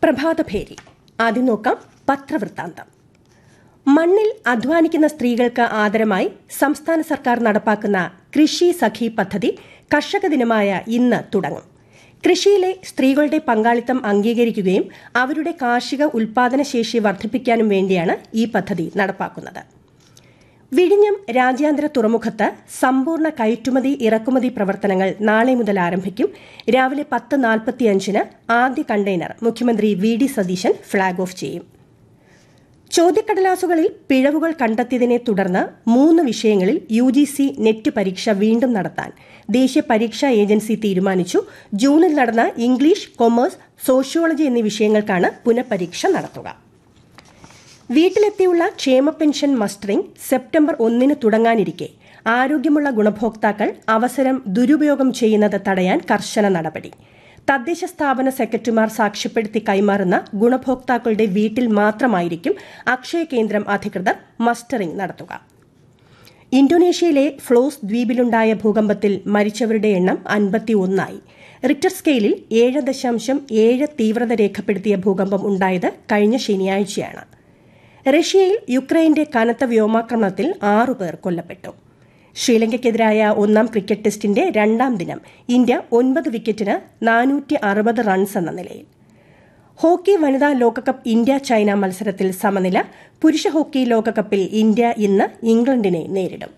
പ്രഭാതഭേരി ആദ്യം നോക്കാം പത്രവൃത്താന്തം മണ്ണിൽ അധ്വാനിക്കുന്ന സ്ത്രീകൾക്ക് ആദരമായി സംസ്ഥാന സർക്കാർ നടപ്പാക്കുന്ന കൃഷി സഖി പദ്ധതി കർഷക ദിനമായ ഇന്ന് തുടങ്ങും കൃഷിയിലെ സ്ത്രീകളുടെ പങ്കാളിത്തം അംഗീകരിക്കുകയും അവരുടെ കാർഷിക ഉൽപാദനശേഷി വർദ്ധിപ്പിക്കാനും വേണ്ടിയാണ് ഈ പദ്ധതി നടപ്പാക്കുന്നത് വിഴിഞ്ഞം രാജ്യാന്തര തുറമുഖത്ത് സമ്പൂർണ്ണ കയറ്റുമതി ഇറക്കുമതി പ്രവർത്തനങ്ങൾ നാളെ മുതൽ ആരംഭിക്കും രാവിലെ പത്ത് നാൽപ്പത്തിയഞ്ചിന് ആദ്യ കണ്ടെയ്നർ മുഖ്യമന്ത്രി V D Satheesan flag off ചെയ്യും ചോദ്യക്കടലാസുകളിൽ പിഴവുകൾ കണ്ടെത്തിയതിനെ തുടർന്ന് മൂന്ന് വിഷയങ്ങളിൽ യു ജി സി നെറ്റ് പരീക്ഷ വീണ്ടും നടത്താൻ ദേശീയ പരീക്ഷാ ഏജൻസി തീരുമാനിച്ചു ജൂണിൽ നടന്ന ഇംഗ്ലീഷ് കൊമേഴ്സ് സോഷ്യോളജി എന്നീ വിഷയങ്ങൾക്കാണ് പുനഃപരീക്ഷ നടത്തുക വീട്ടിലെത്തിയുള്ള ക്ഷേമ പെൻഷൻ മസ്റ്ററിംഗ് സെപ്റ്റംബർ ഒന്നിന് തുടങ്ങാനിരിക്കെ ആരോഗ്യമുള്ള ഗുണഭോക്താക്കൾ അവസരം ദുരുപയോഗം ചെയ്യുന്നത് തടയാൻ കർശന നടപടി തദ്ദേശ സ്ഥാപന സെക്രട്ടറിമാർ സാക്ഷ്യപ്പെടുത്തി കൈമാറുന്ന ഗുണഭോക്താക്കളുടെ വീട്ടിൽ മാത്രമായിരിക്കും അക്ഷയ കേന്ദ്രം അധികൃതർ മസ്റ്ററിംഗ് നടത്തുക ഇന്തോനേഷ്യയിലെ ഫ്ലോസ് ദ്വീപിലുണ്ടായ ഭൂകമ്പത്തിൽ മരിച്ചവരുടെ എണ്ണം അൻപത്തിയൊന്നായി റിക്ടർ സ്കെയിലിൽ ഏഴ് ദശാംശം ഏഴ് തീവ്രത രേഖപ്പെടുത്തിയ ഭൂകമ്പം ഉണ്ടായത് കഴിഞ്ഞ ശനിയാഴ്ചയാണ് റഷ്യയിൽ യുക്രൈന്റെ കനത്ത വ്യോമാക്രമണത്തിൽ ആറുപേർ കൊല്ലപ്പെട്ടു ശ്രീലങ്കയ്ക്കെതിരായ ഒന്നാം ക്രിക്കറ്റ് ടെസ്റ്റിന്റെ രണ്ടാം ദിനം ഇന്ത്യ ഒൻപത് വിക്കറ്റിന് നാനൂറ്റി അറുപത് റൺസ് എന്ന നിലയിൽ ഹോക്കി വനിതാ ലോകകപ്പ് ഇന്ത്യ ചൈന മത്സരത്തിൽ സമനില പുരുഷ ഹോക്കി ലോകകപ്പിൽ ഇന്ത്യ ഇന്ന് ഇംഗ്ലണ്ടിനെ നേരിടും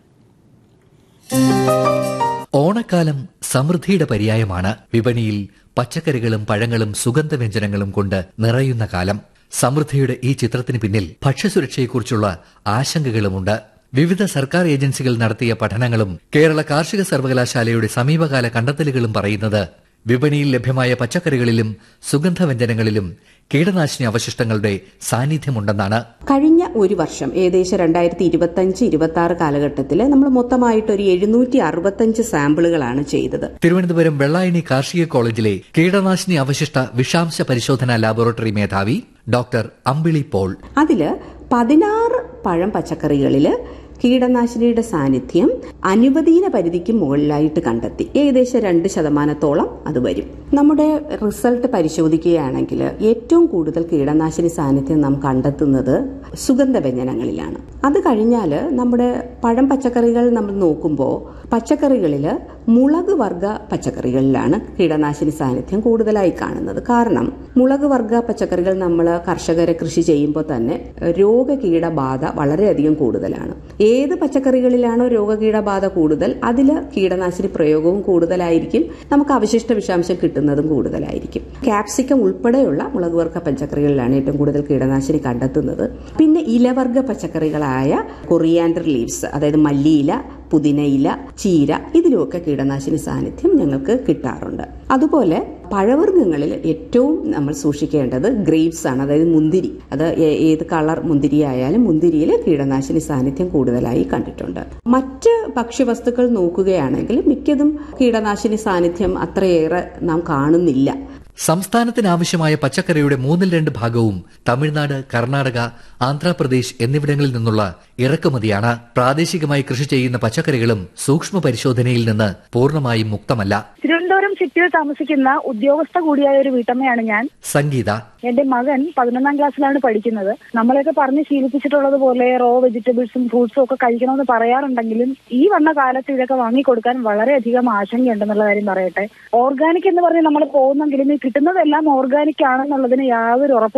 ഓണക്കാലം സമൃദ്ധിയുടെ പര്യായമാണ് വിപണിയിൽ പച്ചക്കറികളും പഴങ്ങളും സുഗന്ധവ്യഞ്ജനങ്ങളും കൊണ്ട് നിറയുന്ന കാലം സമൃദ്ധിയുടെ ഈ ചിത്രത്തിന് പിന്നിൽ ഭക്ഷ്യസുരക്ഷയെക്കുറിച്ചുള്ള ആശങ്കകളുമുണ്ട് വിവിധ സർക്കാർ ഏജൻസികൾ നടത്തിയ പഠനങ്ങളും കേരള കാർഷിക സർവകലാശാലയുടെ സമീപകാല കണ്ടെത്തലുകളും പറയുന്നത് വിപണിയിൽ ലഭ്യമായ പച്ചക്കറികളിലും സുഗന്ധവ്യഞ്ജനങ്ങളിലും കീടനാശിനി അവശിഷ്ടങ്ങളുടെ സാന്നിധ്യമുണ്ടെന്നാണ് കഴിഞ്ഞ ഒരു വർഷം ഏകദേശം രണ്ടായിരത്തി ഇരുപത്തഞ്ച് ഇരുപത്തി ആറ് കാലഘട്ടത്തിൽ നമ്മൾ മൊത്തമായിട്ട് ഒരു എഴുന്നൂറ്റി അറുപത്തഞ്ച് സാമ്പിളുകളാണ് ചെയ്തത് തിരുവനന്തപുരം വെള്ളായണി കാർഷിക കോളേജിലെ കീടനാശിനി അവശിഷ്ട വിഷാംശ പരിശോധനാ ലാബോറട്ടറി മേധാവി ഡോക്ടർ അമ്പിളി പോൾ അതില് പതിനാറ് പഴം പച്ചക്കറികളില് കീടനാശിനിയുടെ സാന്നിധ്യം അനുവദീന പരിധിക്ക് മുകളിലായിട്ട് കണ്ടെത്തി ഏകദേശം രണ്ട് ശതമാനത്തോളം അത് വരും നമ്മുടെ റിസൾട്ട് പരിശോധിക്കുകയാണെങ്കിൽ ഏറ്റവും കൂടുതൽ കീടനാശിനി സാന്നിധ്യം നാം കണ്ടെത്തുന്നത് സുഗന്ധവ്യഞ്ജനങ്ങളിലാണ് അത് കഴിഞ്ഞാൽ നമ്മുടെ പഴം പച്ചക്കറികൾ നമ്മൾ നോക്കുമ്പോൾ പച്ചക്കറികളിൽ മുളക് വർഗ പച്ചക്കറികളിലാണ് കീടനാശിനി സാന്നിധ്യം കൂടുതലായി കാണുന്നത് കാരണം മുളക് വർഗ പച്ചക്കറികൾ നമ്മൾ കർഷകരെ കൃഷി ചെയ്യുമ്പോൾ തന്നെ രോഗകീടബാധ വളരെയധികം കൂടുതലാണ് ഏത് പച്ചക്കറികളിലാണോ രോഗകീടബാധ കൂടുതൽ അതിൽ കീടനാശിനി പ്രയോഗവും കൂടുതലായിരിക്കും നമുക്ക് അവശിഷ്ട വിഷാംശം കിട്ടുന്നതും കൂടുതലായിരിക്കും ക്യാപ്സിക്കം ഉൾപ്പെടെയുള്ള മുളക് വർഗ പച്ചക്കറികളിലാണ് ഏറ്റവും കൂടുതൽ കീടനാശിനി കണ്ടെത്തുന്നത് പിന്നെ ഇലവർഗ പച്ചക്കറികളായ കൊറിയാൻഡർ ലീവ്സ് അതായത് മല്ലിയില പുതിനയില ചീര ഇതിലുമൊക്കെ കീടനാശിനി സാന്നിധ്യം ഞങ്ങൾക്ക് കിട്ടാറുണ്ട് അതുപോലെ പഴവർഗ്ഗങ്ങളിൽ ഏറ്റവും നമ്മൾ സൂക്ഷിക്കേണ്ടത് ഗ്രേപ്സ് ആണ് അതായത് മുന്തിരി അത് ഏത് കളർ മുന്തിരി ആയാലും മുന്തിരിയിൽ കീടനാശിനി സാന്നിധ്യം കൂടുതലായി കണ്ടിട്ടുണ്ട് മറ്റ് ഭക്ഷ്യവസ്തുക്കൾ നോക്കുകയാണെങ്കിൽ മിക്കതും കീടനാശിനി സാന്നിധ്യം അത്രയേറെ നാം കാണുന്നില്ല സംസ്ഥാനത്തിന് ആവശ്യമായ പച്ചക്കറിയുടെ മൂന്നിൽ രണ്ട് ഭാഗവും തമിഴ്നാട് കർണാടക ആന്ധ്രാപ്രദേശ് എന്നിവിടങ്ങളിൽ നിന്നുള്ള ഇറക്കുമതിയാണ് പ്രാദേശികമായി കൃഷി ചെയ്യുന്ന പച്ചക്കറികളും സൂക്ഷ്മ പരിശോധനയിൽ നിന്ന് പൂർണ്ണമായും മുക്തമല്ല തിരുവനന്തപുരം സിറ്റിയിൽ താമസിക്കുന്ന ഉദ്യോഗസ്ഥ കൂടിയായ ഒരു വീട്ടമ്മയാണ് ഞാൻ സംഗീത എന്റെ മകൻ പതിനൊന്നാം ക്ലാസ്സിലാണ് പഠിക്കുന്നത് നമ്മളെയൊക്കെ പറഞ്ഞ് ശീലിപ്പിച്ചിട്ടുള്ളത് പോലെ റോ വെജിറ്റബിൾസും ഫ്രൂട്ട്സും ഒക്കെ കഴിക്കണമെന്ന് പറയാറുണ്ടെങ്കിലും ഈ വന്ന കാലത്ത് ഇതൊക്കെ വാങ്ങിക്കൊടുക്കാൻ വളരെയധികം ആശങ്കയുണ്ടെന്നുള്ള കാര്യം പറയട്ടെ ഓർഗാനിക് എന്ന് പറഞ്ഞ് നമ്മൾ പോകുന്നെങ്കിലും ഈ കിട്ടുന്നതെല്ലാം ഓർഗാനിക് ആണെന്നുള്ളതിന് യാതൊരു ഉറപ്പും